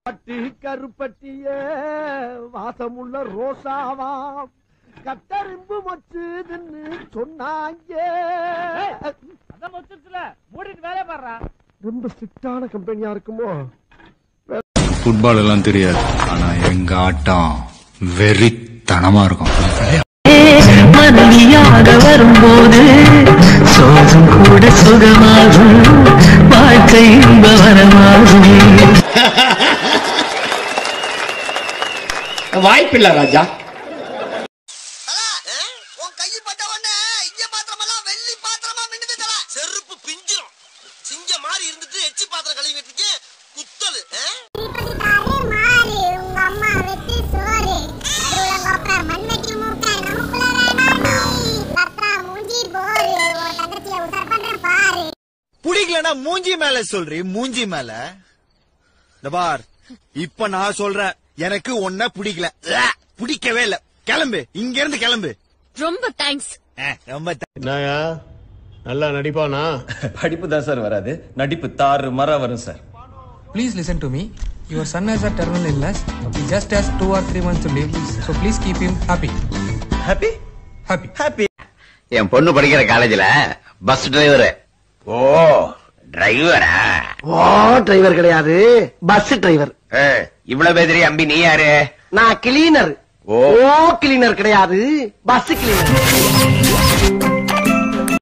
பட்டி கருப்பட்டிய வாசமுள்ள ரோசாவா கட்டரும்பு மச்சுதுன்னு சொன்னாங்க அதான் மொத்தத்துல மூடிட்டு வேலைய பாடுறா ரொம்ப ஸ்ட்ரிக்டான கம்பெனியா இருக்குமோ ஃபுட்பால் எல்லாம் தெரியாது ஆனா எங்க ஆட்டம் வெறித்தனமா இருக்கும் மனைவியாக வரும்போது சோகம் கூட சுகமாகும் வாழ்க்கை இன்பவனமாகும் வாய்ப்பில்லை ராஜா உன் கையை பட்ட உடனே இங்க பாத்திரமெல்லாம் வெள்ளி பாத்திரமா மின்னுது தல செருப்பு பிஞ்சிரும் சிங்க மாதிரி இருந்துட்டு எச்சி பாத்திரம் கழுவிட்டு இருக்கேன் குத்தலு உங்க அம்மா வெட்டி சோறு நடுவுல கோப்ப மண்வெட்டி மூக்க நமக்குள்ள வேணாம் நீ லத்தா மூஞ்சி போரு உன் தங்கச்சிய உசார் பண்றேன் பாரு பிடிக்கலனா மூஞ்சி மேல சொல்றி மூஞ்சி மேல இந்த பார் இப்ப நான் சொல்றேன் எனக்கு ஒன்ன பிடிக்கல உவ்வே, பிடிக்கவே இல்ல கிளம்பு இங்க இருந்து கிளம்பு ரொம்ப தேங்க்ஸ் அஹ், ரொம்ப த- என்னயா நல்லா நடிப்பானா படிப்பு தான் சார் வராது நடிப்பு தாறு மரம் வரும் sir Please listen to me. Your son has a terminal illness. He just has two or three months to live. So please keep him happy. Happy Happy. Happy என் பொண்ணு படிக்கிற காலேஜ்ல பஸ் டிரைவர் ஓ டிரைவரா ஓ டிரைவர் கிடையாது bus driver இவ்வளவு பேதிரி அம்பி நீ யாரு நான் கிளீனர் ஓ ஓ கிளீனர் கிடையாது பஸ் கிளீனர்